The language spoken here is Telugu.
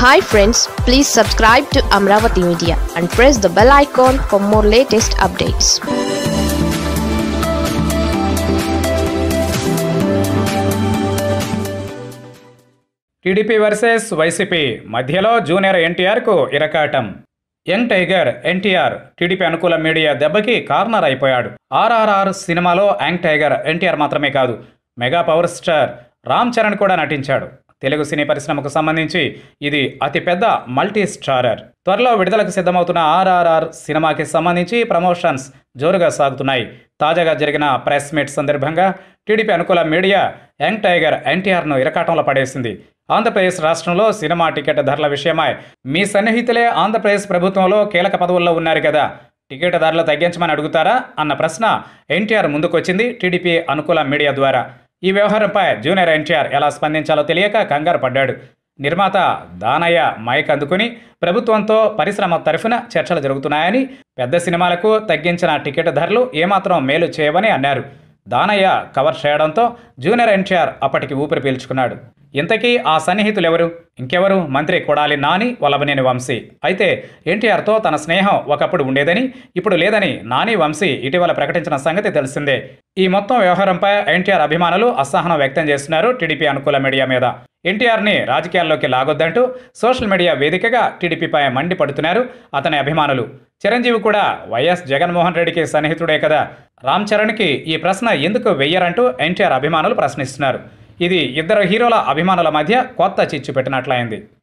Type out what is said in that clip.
hi friends please subscribe to Amaravati media and press the bell icon for more latest updates TDP versus YCP మధ్యలో జూనియర్ ఎన్టీఆర్కు ఇరకాటం యంగ్ టైగర్ ఎన్టీఆర్ టీడీపీ అనుకూల మీడియా దెబ్బకి కార్నర్ అయిపోయాడు ఆర్ఆర్ఆర్ సినిమాలో యంగ్ టైగర్ ఎన్టీఆర్ మాత్రమే కాదు mega power star Ram Charan కూడా నటించాడు తెలుగు సినీ పరిశ్రమకు సంబంధించి ఇది అతిపెద్ద మల్టీ స్టారర్ త్వరలో విడుదలకు సిద్ధమవుతున్న ఆర్ఆర్ఆర్ సినిమాకి సంబంధించి ప్రమోషన్స్ జోరుగా సాగుతున్నాయి తాజాగా జరిగిన ప్రెస్ మీట్ సందర్భంగా టీడీపీ అనుకూల మీడియా యంగ్ టైగర్ ఎన్టీఆర్ను ఇరకాటంలో పడేసింది ఆంధ్రప్రదేశ్ రాష్ట్రంలో సినిమా టికెట్ ధరల విషయమై మీ సన్నిహితులే ఆంధ్రప్రదేశ్ ప్రభుత్వంలో కీలక పదవుల్లో ఉన్నారు కదా టికెట్ ధరలు తగ్గించమని అడుగుతారా అన్న ప్రశ్న ఎన్టీఆర్ ముందుకొచ్చింది టీడీపీ అనుకూల మీడియా ద్వారా ఈ వ్యవహారంపై జూనియర్ ఎన్టీఆర్ ఎలా స్పందించాలో తెలియక కంగారు పడ్డాడు నిర్మాత దానయ్య మైక్ అందుకుని ప్రభుత్వంతో పరిశ్రమ తరఫున చర్చలు జరుగుతున్నాయని పెద్ద సినిమాలకు తగ్గించిన టికెట్ ధరలు ఏమాత్రం మేలు చేయవని అన్నారు దానయ్య కవర్ చేయడంతో జూనియర్ ఎన్టీఆర్ అప్పటికి ఊపిరి పీల్చుకున్నాడు ఇంతకీ ఆ సన్నిహితులు ఎవరు ఇంకెవరు మంత్రి కొడాలి నాని వల్లభనేని వంశీ అయితే ఎన్టీఆర్తో తన స్నేహం ఒకప్పుడు ఉండేదని ఇప్పుడు లేదని నాని వంశీ ఇటీవల ప్రకటించిన సంగతి తెలిసిందే ఈ మొత్తం వ్యవహారంపై ఎన్టీఆర్ అభిమానులు అసహనం వ్యక్తం చేస్తున్నారు టీడీపీ అనుకూల మీడియా మీద ఎన్టీఆర్ని రాజకీయాల్లోకి లాగొద్దంటూ సోషల్ మీడియా వేదికగా టీడీపీపై మండిపడుతున్నారు అతని అభిమానులు చిరంజీవి కూడా వైఎస్ జగన్మోహన్ రెడ్డికి సన్నిహితుడే కదా రామ్ చరణ్కి ఈ ప్రశ్న ఎందుకు వెయ్యరంటూ ఎన్టీఆర్ అభిమానులు ప్రశ్నిస్తున్నారు ఇది ఇద్దరు హీరోల అభిమానుల మధ్య కొత్త చిచ్చు పెట్టినట్లయింది